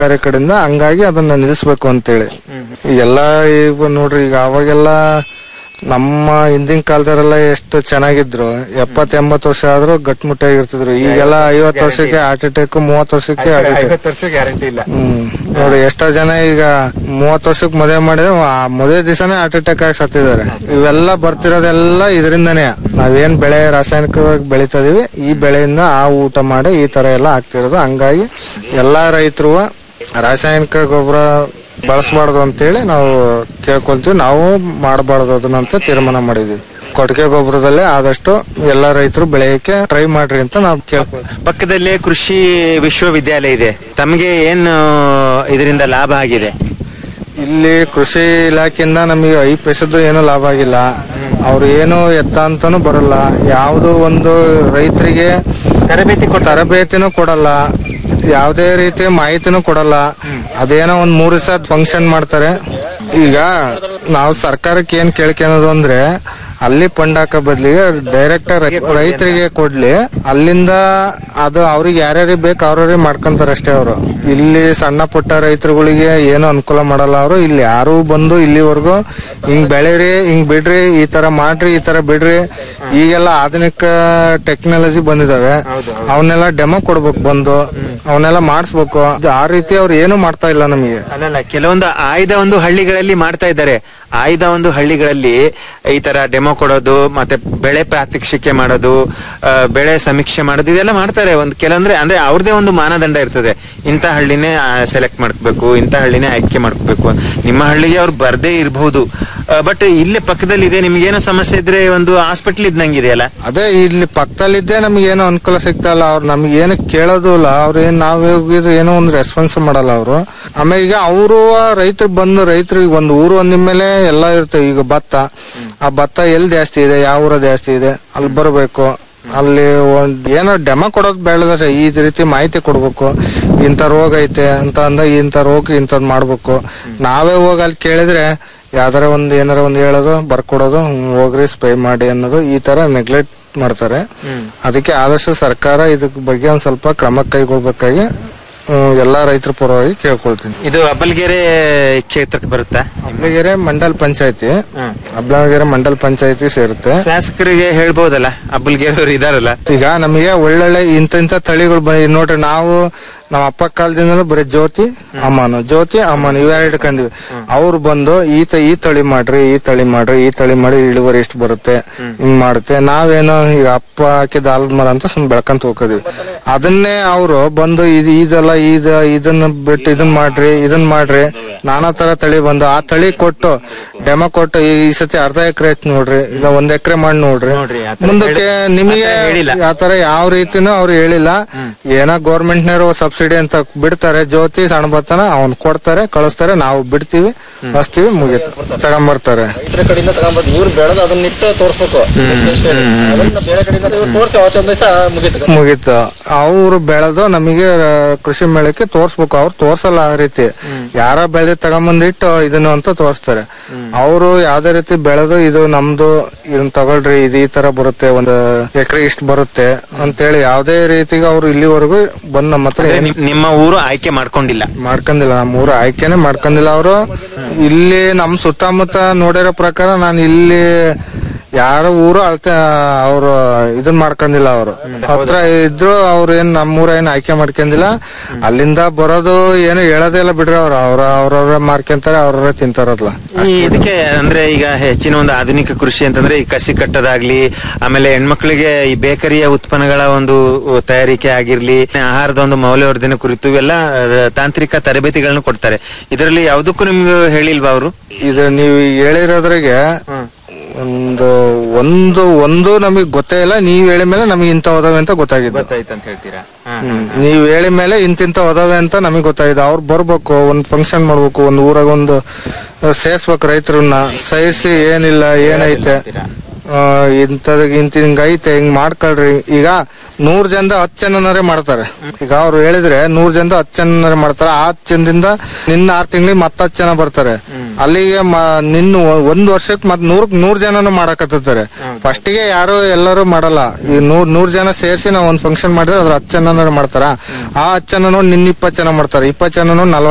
ಬೇರೆ ಕಡೆಯಿಂದ ಹಂಗಾಗಿ ಅದನ್ನ ನಿಲ್ಲಿಸ್ಬೇಕು ಅಂತೇಳಿ ಎಲ್ಲ ಈಗ ನೋಡ್ರಿ ಈಗ ಅವಾಗೆಲ್ಲ ನಮ್ಮ ಹಿಂದಿನ ಕಾಲದವರೆಲ್ಲ ಎಷ್ಟು ಚೆನ್ನಾಗಿದ್ರು ಎಪ್ಪತ್ ಎಂಬತ್ ವರ್ಷ ಆದ್ರೂ ಗಟ್ಮುಟ್ಟಾಗಿರ್ತಿದ್ರು ಈಗೆಲ್ಲ ಐವತ್ ವರ್ಷಕ್ಕೆ ಹಾರ್ಟ್ ಅಟ್ಯಾಕ್ ಮೂವತ್ ವರ್ಷಕ್ಕೆ ಹಾರ್ಟ್ ಅಟ್ಯಾಕ್ ಐವತ್ತು ವರ್ಷ ಗ್ಯಾರಂಟಿ ಇಲ್ಲ ಹ್ಮ್ ನೋಡಿ ಎಷ್ಟೋ ಜನ ಈಗ ಮೂವತ್ ವರ್ಷಕ್ಕೆ ಮದುವೆ ಮಾಡಿದ್ರೆ ಆ ಮದುವೆ ದಿವಸನೇ ಹಾರ್ಟ್ ಅಟ್ಯಾಕ್ ಆಗಿ ಸತ್ತಿದ್ದಾರೆ ಇವೆಲ್ಲ ಬರ್ತಿರೋದೆಲ್ಲ ಇದರಿಂದನೇ ನಾವೇನ್ ಬೆಳೆ ರಾಸಾಯನಿಕವಾಗಿ ಬೆಳಿತಾ ಇದೀವಿ ಈ ಬೆಳೆಯಿಂದ ಆ ಊಟ ಮಾಡಿ ಈ ತರ ಎಲ್ಲ ಆಗ್ತಿರೋದು ಹಂಗಾಗಿ ಎಲ್ಲಾ ರೈತರು ರಾಸಾಯನಿಕ ಗೊಬ್ಬರ ಬಳಸಬಾರ್ದು ಅಂತೇಳಿ ನಾವು ಕೇಳ್ಕೊಂತೀವಿ ನಾವು ಮಾಡಬಾರ್ದು ಅದನ್ನಂತ ತೀರ್ಮಾನ ಮಾಡಿದೀವಿ ಕೊಟ್ಟಿಗೆ ಗೊಬ್ಬರದಲ್ಲೇ ಆದಷ್ಟು ಎಲ್ಲಾ ರೈತರು ಬೆಳೆಯಕ್ಕೆ ಟ್ರೈ ಮಾಡ್ರಿ ಅಂತ ನಾವು ಕೇಳ್ಕೊಳ್ತೀವಿ ಪಕ್ಕದಲ್ಲೇ ಕೃಷಿ ವಿಶ್ವವಿದ್ಯಾಲಯ ಇದೆ ತಮಗೆ ಏನು ಇದರಿಂದ ಲಾಭ ಆಗಿದೆ ಇಲ್ಲಿ ಕೃಷಿ ಇಲಾಖೆಯಿಂದ ನಮಗೆ ಐದು ಪೈಸದ್ದು ಏನೂ ಲಾಭ ಆಗಿಲ್ಲ ಅವ್ರು ಏನು ಎತ್ತ ಅಂತಾನು ಬರಲ್ಲ ಯಾವುದು ಒಂದು ರೈತರಿಗೆ ತರಬೇತಿ ತರಬೇತಿನೂ ಕೊಡಲ್ಲ ಯಾವುದೇ ರೀತಿಯ ಮಾಹಿತಿನೂ ಕೊಡಲ್ಲ ಅದೇನೋ ಒಂದ್ ಮೂರು ದಿವಸ ಫಂಕ್ಷನ್ ಮಾಡ್ತಾರೆ ಈಗ ನಾವು ಸರ್ಕಾರಕ್ಕೆ ಏನ್ ಕೇಳ್ಕೊಳೋದು ಅಂದ್ರೆ ಅಲ್ಲಿ ಫಂಡ್ ಹಾಕೋ ಬದ್ಲಿಗೆ ಡೈರೆಕ್ಟ್ ರೈತರಿಗೆ ಕೊಡ್ಲಿ ಅಲ್ಲಿಂದ ಅದು ಅವ್ರಿಗೆ ಯಾರ್ಯಾರಿಗೆ ಬೇಕು ಅವ್ರವ್ರಿಗೆ ಮಾಡ್ಕೊಂತಾರೆ ಅಷ್ಟೇ ಅವರು ಇಲ್ಲಿ ಸಣ್ಣ ಪುಟ್ಟ ರೈತರುಗಳಿಗೆ ಏನು ಅನುಕೂಲ ಮಾಡಲ್ಲ ಅವರು ಇಲ್ಲಿ ಯಾರು ಬಂದು ಇಲ್ಲಿವರೆಗೂ ಹಿಂಗ್ ಬೆಳೀರಿ ಹಿಂಗ್ ಬಿಡ್ರಿ ಈ ತರ ಮಾಡ್ರಿ ಈ ತರ ಬಿಡ್ರಿ ಈಗೆಲ್ಲ ಆಧುನಿಕ ಟೆಕ್ನಾಲಜಿ ಬಂದಿದಾವೆ ಅವನ್ನೆಲ್ಲ ಡೆಮೋ ಕೊಡ್ಬೇಕು ಬಂದು ಅವನ್ನೆಲ್ಲ ಮಾಡಿಸ್ಬೇಕು ಅದು ಆ ರೀತಿ ಅವ್ರು ಏನು ಮಾಡ್ತಾ ಇಲ್ಲ ನಮಗೆ ಅಲ್ಲಲ್ಲ ಕೆಲವೊಂದು ಆಯ್ದ ಒಂದು ಹಳ್ಳಿಗಳಲ್ಲಿ ಮಾಡ್ತಾ ಇದ್ದಾರೆ ಆಯ್ದ ಒಂದು ಹಳ್ಳಿಗಳಲ್ಲಿ ಈ ತರ ಡೆಮೋ ಕೊಡೋದು ಮತ್ತೆ ಬೆಳೆ ಪ್ರಾತ್ಯಕ್ಷಿಕೆ ಮಾಡೋದು ಆ, ಬೆಳೆ ಸಮೀಕ್ಷೆ ಮಾಡೋದು ಇದೆಲ್ಲ ಮಾಡ್ತಾರೆ ಒಂದು ಕೆಲವೊಂದ್ರೆ ಅಂದ್ರೆ ಅವ್ರದೇ ಒಂದು ಮಾನದಂಡ ಇರ್ತದೆ ಇಂಥ ಹಳ್ಳಿನೇ ಸೆಲೆಕ್ಟ್ ಮಾಡ್ಕೋಬೇಕು ಇಂಥ ಹಳ್ಳಿನೇ ಆಯ್ಕೆ ಮಾಡ್ಕೋಬೇಕು ನಿಮ್ಮ ಹಳ್ಳಿಗೆ ಅವ್ರು ಬರ್ದೇ ಇರಬಹುದು ಬಟ್ ಇಲ್ಲೇ ಪಕ್ಕದಲ್ಲಿ ಇದೆ ನಿಮ್ಗೇನೋ ಸಮಸ್ಯೆ ಇದ್ರೆ ಒಂದು ಹಾಸ್ಪಿಟಲ್ ಇದ್ದಂಗಿದೆಯಲ್ಲ ಅದೇ ಇಲ್ಲಿ ಪಕ್ಕದಲ್ಲಿದ್ದೇ ನಮ್ಗೆ ಏನೋ ಅನುಕೂಲ ಸಿಗ್ತಾ ಇಲ್ಲ ಅವ್ರು ನಮ್ಗೆ ಏನು ಕೇಳೋದು ಇಲ್ಲ ಅವ್ರ ಏನ್ ನಾವ್ ಹೋಗಿದ್ರೆ ಏನೋ ಒಂದು ರೆಸ್ಪಾನ್ಸ್ ಮಾಡಲ್ಲ ಅವರು ಆಮೇಲೆ ಈಗ ಅವರು ರೈತರು ಬಂದು ರೈತರಿಗೆ ಒಂದು ಊರು ಅಂದ್ಮೇಲೆ ಎಲ್ಲ ಇರ್ತವೆ ಈಗ ಭತ್ತ ಆ ಭತ್ತ ಎಲ್ಲಿ ಜಾಸ್ತಿ ಇದೆ ಯಾವ ಊರ ಜಾಸ್ತಿ ಇದೆ ಅಲ್ಲಿ ಬರಬೇಕು ಅಲ್ಲಿ ಒಂದ್ ಏನೋ ಡೆಮ ಕೊಡೋದು ಬೇಡದ್ರೆ ಈ ರೀತಿ ಮಾಹಿತಿ ಕೊಡ್ಬೇಕು ಇಂಥ ರೋಗ ಐತೆ ಅಂತ ಅಂದ ಇಂಥ ರೋಗ ಇಂಥದ್ ಮಾಡ್ಬೇಕು ನಾವೇ ಹೋಗಿ ಅಲ್ಲಿ ಕೇಳಿದ್ರೆ ಯಾವ್ದಾರ ಒಂದ್ ಏನಾರ ಒಂದ್ ಹೇಳೋದು ಬರ್ಕೊಡೋದು ಹ್ಮ್, ಹೋಗ್ರಿ ಸ್ಪ್ರೇ ಮಾಡಿ ಅನ್ನೋದು ಈ ತರ ನೆಗ್ಲೆಕ್ಟ್ ಮಾಡ್ತಾರೆ ಅದಕ್ಕೆ ಆದಷ್ಟು ಸರ್ಕಾರ ಇದಕ್ ಬಗ್ಗೆ ಒಂದ್ ಸ್ವಲ್ಪ ಕ್ರಮ ಕೈಗೊಳ್ಬೇಕಾಗಿ ಹ್ಮ್, ಎಲ್ಲಾ ರೈತರ ಪರವಾಗಿ ಕೇಳ್ಕೊಳ್ತೀನಿ ಇದು ಅಬ್ಬಲ್ಗೆರೆ ಕ್ಷೇತ್ರಕ್ಕೆ ಬರುತ್ತಾ ಅಬ್ಲಗೆರೆ ಮಂಡಲ್ ಪಂಚಾಯತಿ ಅಬ್ಲಗೆರೆ ಮಂಡಲ್ ಪಂಚಾಯತಿ ಸೇರುತ್ತೆ ಶಾಸಕರಿಗೆ ಹೇಳ್ಬೋದಲ್ಲ ಅಬ್ಬಲ್ಗೆರೆ ಅವರು ಇದಾರಲ್ಲ ಈಗ ನಮಗೆ ಒಳ್ಳೊಳ್ಳೆ ಇಂತ ಇಂತ ತಳಿಗಳು ಬ- ನೋಡ್ರಿ ನಾವು ನಮ್ಮ ಅಪ್ಪ ಕಾಲದಿಂದಲೂ ಬರೀ ಜ್ಯೋತಿ ಅಮ್ಮನು ಜ್ಯೋತಿ ಅಮ್ಮನು ಇವೆರಡು ಇಟ್ಕೊಂಡಿವಿ ಅವ್ರು ಬಂದು ಈ ತ ಈ ತಳಿ ಮಾಡ್ರಿ ಈ ತಳಿ ಮಾಡ್ರಿ ಈ ತಳಿ ಮಾಡಿ ಇಳುವರಿ ಎಷ್ಟು ಬರುತ್ತೆ ಹಿಂಗ್ ಮಾಡುತ್ತೆ ನಾವೇನೋ ಈಗ ಅಪ್ಪ ಹಾಕಿದ ಆಲದ ಮರ ಅಂತ ಸುಮ್ ಬೆಳ್ಕೊಂತ ಹೋಗೋದಿವಿ ಅದನ್ನೇ ಅವರು ಬಂದು ಇದು ಇದೆಲ್ಲ ಇದ ಇದನ್ನ ಬಿಟ್ಟು ಇದನ್ ಮಾಡ್ರಿ ಇದನ್ ಮಾಡ್ರಿ ನಾನಾ ತರ ತಳಿ ಬಂದು ಆ ತಳಿ ಕೊಟ್ಟು ಡೆಮೋ ಕೊಟ್ಟು ಈ ಈ ಸತಿ ಅರ್ಧ ಎಕರೆ ಐತ್ ನೋಡ್ರಿ ಇಲ್ಲ ಒಂದ್ ಎಕರೆ ಮಾಡಿ ನೋಡ್ರಿ ಮುಂದಕ್ಕೆ ನಿಮಗೆ ಆತರ ಯಾವ ರೀತಿನೂ ಅವ್ರು ಹೇಳಿಲ್ಲ ಏನೋ ಗೌರ್ಮೆಂಟ್ ನವರು ಸಬ್ಸಿಡಿ ಅಂತ ಬಿಡ್ತಾರೆ ಜ್ಯೋತಿ ಸಣ್ಣ ಭತ್ತನ ಅವ್ನ್ ಕೊಡ್ತಾರೆ ಕಳಿಸ್ತಾರೆ ನಾವು ಬಿಡ್ತೀವಿ ಹಚ್ತೀವಿ ಮುಗೀತು ತಗೊಂಬರ್ತಾರೆ ರೈತರ ಕಡೆಯಿಂದ ತಗೊಂಡ್ಬಂದು ಇವ್ರು ಬೆಳೆದು ಅದನ್ನ ಇಟ್ಟು ತೋರ್ಸ್ಬೇಕು ಅದನ್ನ ಬೇರೆ ಕಡೆಯಿಂದ ಇವ್ರು ತೋರ್ಸಿ ಅವತ್ತೊಂದ್ ದಿವಸ ಮುಗೀತು ಮುಗೀತು ಅವ್ರು ಬೆಳೆದು ನಮಗೆ ಆ, ಕೃಷಿ ಮೇಳಕ್ಕೆ ತೋರ್ಸ್ಬೇಕು ಅವ್ರು ತೋರ್ಸಲ್ಲ ಆ ರೀತಿ ಯಾರ ಬೆಳೆದ ತಗೊಂಬಂದಿಟ್ಟು ಇದನ್ನು ಅಂತ ತೋರಿಸ್ತಾರೆ ಅವರು ಯಾವ್ದೇ ರೀತಿ ಬೆಳೆದು ಇದು ನಮ್ದು ಇದನ್ನ ತಗೊಳ್ರಿ ಇದು ಈ ತರ ಬರುತ್ತೆ ಒಂದು ಎಕರೆ ಇಷ್ಟು ಬರುತ್ತೆ ಅಂತೇಳಿ ಯಾವ್ದೇ ರೀತಿಗೆ ಅವ್ರು ಇಲ್ಲಿವರೆಗೂ ಬಂದ್ ನಮ್ಮ ಹತ್ರ ಅಂದ್ರೆ ಏನ್ ನಿಮ್- ನಿಮ್ಮ ಊರು ಆಯ್ಕೆ ಮಾಡ್ಕೊಂಡಿಲ್ಲ ಮಾಡ್ಕೊಂಡಿಲ್ಲ ನಮ್ಮ ಊರು ಆಯ್ಕೆನೆ ಮಾಡ್ಕೊಂಡಿಲ್ಲ ಅವರು ಇಲ್ಲಿ ನಮ್ ಸುತ್ತಮುತ್ತ ನೋಡಿರೋ ಪ್ರಕಾರ ನಾನು ಇಲ್ಲಿ ಯಾರ ಊರು ಅಳ್ತೆ ಅವ್ರು ಇದನ್ ಮಾಡ್ಕೊಂಡಿಲ್ಲ ಅವರು ಹತ್ರ ಇದ್ರು ಅವ್ರು ಏನ್ ನಮ್ಮೂರ ಏನ್ ಆಯ್ಕೆ ಮಾಡ್ಕೊಂಡಿಲ್ಲ ಅಲ್ಲಿಂದ ಬರೋದು ಏನು ಹೇಳೋದೇ ಇಲ್ಲ ಬಿಡ್ರಿ ಅವ್ರು ಅವ್ರ ಅವ್ರವ್ರ ಮಾರ್ಕೊಂತಾರೆ ಅವ್ರವ್ರ ತಿಂತಾರಲ್ಲ ಈ ಇದಕ್ಕೆ ಅಂದ್ರೆ ಈಗ ಹೆಚ್ಚಿನ ಒಂದು ಆಧುನಿಕ ಕೃಷಿ ಅಂತಂದ್ರೆ ಈ ಕಸಿ ಕಟ್ಟೋದಾಗ್ಲಿ ಆಮೇಲೆ ಹೆಣ್ಮಕ್ಳಿಗೆ ಈ ಬೇಕರಿಯ ಉತ್ಪನ್ನಗಳ ಒಂದು ತಯಾರಿಕೆ ಆಗಿರ್ಲಿ ಆಹಾರದ ಒಂದು ಮೌಲ್ಯವರ್ಧನೆ ಕುರಿತು ಇವೆಲ್ಲ ಆ, ತಾಂತ್ರಿಕ ತರಬೇತಿಗಳನ್ನು ಕೊಡ್ತಾರೆ ಇದರಲ್ಲಿ ಯಾವುದಕ್ಕೂ ನಿಮ್ಗೆ ಹೇಳಿಲ್ವಾ ಅವರು ಇದು ನೀವು ಹೇಳಿರೋದ್ರಿಗೆ ಒಂದು ಒಂದು ಒಂದು ನಮಗೆ ಗೊತ್ತೇ ಇಲ್ಲ ನೀವ್ ಹೇಳಿದ ಮೇಲೆ ನಮಗೆ ಇಂಥ ಹೋದವೆ ಅಂತ ಗೊತ್ತಾಗಿದ್ದು ಗೊತ್ತಾಯ್ತು ಅಂತ ಹೇಳ್ತೀರಾ ಹ್ಮ್. ನೀವ್ ಹೇಳಿದ ಮೇಲೆ ಇಂತಿಂತ ಹೋದವೆ ಅಂತ ನಮಗೆ ಗೊತ್ತಾಗಿದೆ ಅವ್ರು ಬರ್ಬೇಕು ಒಂದ್ ಫಂಕ್ಷನ್ ಮಾಡ್ಬೇಕು ಒಂದ್ ಊರಾಗ ಒಂದು ಸೇರ್ಸ್ಬೇಕು ರೈತರನ್ನ ಸಹಿಸಿ ಏನಿಲ್ಲ ಏನೈತೆ ಆ, ಇಂಥದ್ ಇಂತ ಹಿಂಗ್ ಐತೆ ಹಿಂಗ್ ಮಾಡ್ಕೊಳ್ರಿ ಈಗ ನೂರ್ ಜನದ ಹತ್ತು ಜನನರೇ ಮಾಡ್ತಾರೆ ಈಗ ಅವ್ರು ಹೇಳಿದ್ರೆ ನೂರ್ ಜನದ ಹತ್ತು ಜನನರೇ ಮಾಡ್ತಾರೆ ಆ ಹತ್ತು ಜನದಿಂದ ನಿನ್ನ ಆರ್ ತಿಂಗಳಿಗೆ ಮತ್ತ ಹತ್ತು ಜನ ಬರ್ತಾರೆ ಅಲ್ಲಿಗೆ ಮ- ನಿನ್ನ ಒ- ಒಂದ್ ವರ್ಷಕ್ಕೆ ಮತ್ ನೂರ್ ನೂರ್ ಜನನು ಮಾಡಕತ್ತಾರೆ ಫಸ್ಟಿಗೆ ಯಾರು ಎಲ್ಲರೂ ಮಾಡಲ್ಲ ಈ ನೂರ್ ನೂರ್ ಜನ ಸೇರಿಸಿ ನಾವು ಒಂದ್ ಫಂಕ್ಷನ್ ಮಾಡಿದ್ರೆ ಅದ್ರ ಹತ್ತು ಜನನರೇ ಮಾಡ್ತಾರ ಆ ಹತ್ತು ಜನ ನೋಡಿ ನಿನ್ನ ಇಪ್ಪತ್ತು ಜನ ಮಾಡ್ತಾರೆ ಇಪ್ಪತ್ತು ಜನ ನಲ್ವತ್ತು